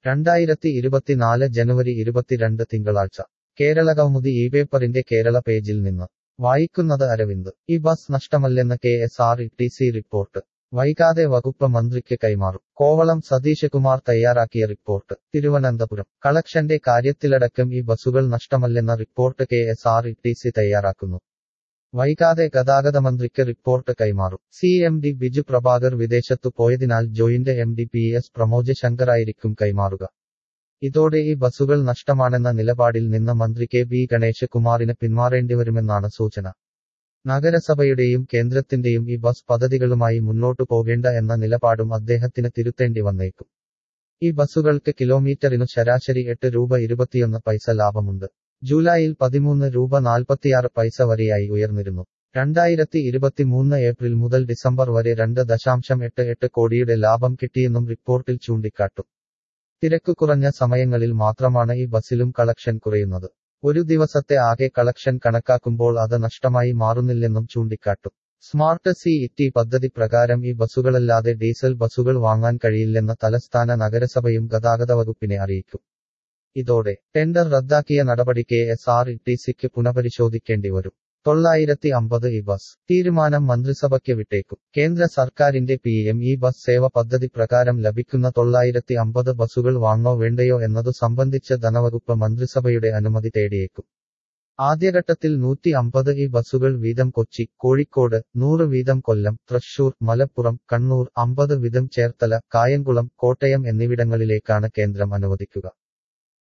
രണ്ടായിരത്തി ഇരുപത്തിനാല് ജനുവരി ഇരുപത്തിരണ്ട് തിങ്കളാഴ്ച കേരള കൗമുദി ഈ പേപ്പറിന്റെ കേരള പേജിൽ നിന്ന് വായിക്കുന്നത് അരവിന്ദ് ഈ ബസ് നഷ്ടമല്ലെന്ന് K S R T C സി റിപ്പോർട്ട് വൈകാതെ വകുപ്പ് മന്ത്രിക്ക് കൈമാറും കോവളം സതീഷ് കുമാർ തയ്യാറാക്കിയ റിപ്പോർട്ട് തിരുവനന്തപുരം കളക്ഷന്റെ കാര്യത്തിലടക്കം ഈ ബസുകൾ നഷ്ടമല്ലെന്ന report K S R T C സി തയ്യാറാക്കുന്നു വൈകാതെ ഗതാഗത മന്ത്രിക്ക് റിപ്പോർട്ട് കൈമാറും C M D Biju Prabhakar വിദേശത്തു പോയതിനാൽ joint M D P S Pramoj ശങ്കറായിരിക്കും കൈമാറുക ഇതോടെ ഈ ബസുകൾ നഷ്ടമാണെന്ന നിലപാടിൽ നിന്ന് മന്ത്രി കെ ബി ഗണേശ് കുമാറിന് പിന്മാറേണ്ടിവരുമെന്നാണ് സൂചന നഗരസഭയുടെയും കേന്ദ്രത്തിന്റെയും ഈ ബസ് പദ്ധതികളുമായി മുന്നോട്ടു പോകേണ്ട എന്ന നിലപാടും അദ്ദേഹത്തിന് തിരുത്തേണ്ടി വന്നേക്കും ഈ ബസുകൾക്ക് കിലോമീറ്ററിനു ശരാശരി എട്ട് രൂപ ഇരുപത്തിയൊന്ന് പൈസ ലാഭമുണ്ട് ജൂലൈയിൽ പതിമൂന്ന് രൂപ നാൽപ്പത്തിയാറ് പൈസ വരെയായി ഉയർന്നിരുന്നു രണ്ടായിരത്തി ഇരുപത്തിമൂന്ന് ഏപ്രിൽ മുതൽ ഡിസംബർ വരെ രണ്ട് ദശാംശം എട്ട് എട്ട് കോടിയുടെ ലാഭം കിട്ടിയെന്നും റിപ്പോർട്ടിൽ ചൂണ്ടിക്കാട്ടും തിരക്ക് കുറഞ്ഞ സമയങ്ങളിൽ മാത്രമാണ് ഈ ബസ്സിലും കളക്ഷൻ കുറയുന്നത് ഒരു ദിവസത്തെ ആകെ കളക്ഷൻ കണക്കാക്കുമ്പോൾ അത് നഷ്ടമായി മാറുന്നില്ലെന്നും ചൂണ്ടിക്കാട്ടും സ്മാർട്ട് സി ഇറ്റി പദ്ധതി പ്രകാരം ഈ ബസുകളല്ലാതെ ഡീസൽ ബസുകൾ വാങ്ങാൻ കഴിയില്ലെന്ന് തലസ്ഥാന നഗരസഭയും ഗതാഗത വകുപ്പിനെ അറിയിക്കും ഇതോടെ ടെൻഡർ റദ്ദാക്കിയ നടപടി കെ എസ് ആർ ഇ ടി സിക്ക് പുനഃപരിശോധിക്കേണ്ടി വരും തൊള്ളായിരത്തി അമ്പത് ഈ ബസ് തീരുമാനം മന്ത്രിസഭയ്ക്ക് വിട്ടേക്കും കേന്ദ്ര സർക്കാരിന്റെ P M E bus Sewa പദ്ധതി പ്രകാരം ലഭിക്കുന്ന തൊള്ളായിരത്തി അമ്പത് ബസുകൾ വാങ്ങോ വേണ്ടയോ എന്നതു സംബന്ധിച്ച് ധനവകുപ്പ് മന്ത്രിസഭയുടെ അനുമതി തേടിയേക്കും ആദ്യഘട്ടത്തിൽ നൂറ്റി അമ്പത് ഈ ബസുകൾ വീതം കൊച്ചി കോഴിക്കോട് നൂറ് വീതം കൊല്ലം തൃശൂർ മലപ്പുറം കണ്ണൂർ അമ്പത് വീതം ചേർത്തല കായംകുളം കോട്ടയം എന്നിവിടങ്ങളിലേക്കാണ് കേന്ദ്രം അനുവദിക്കുക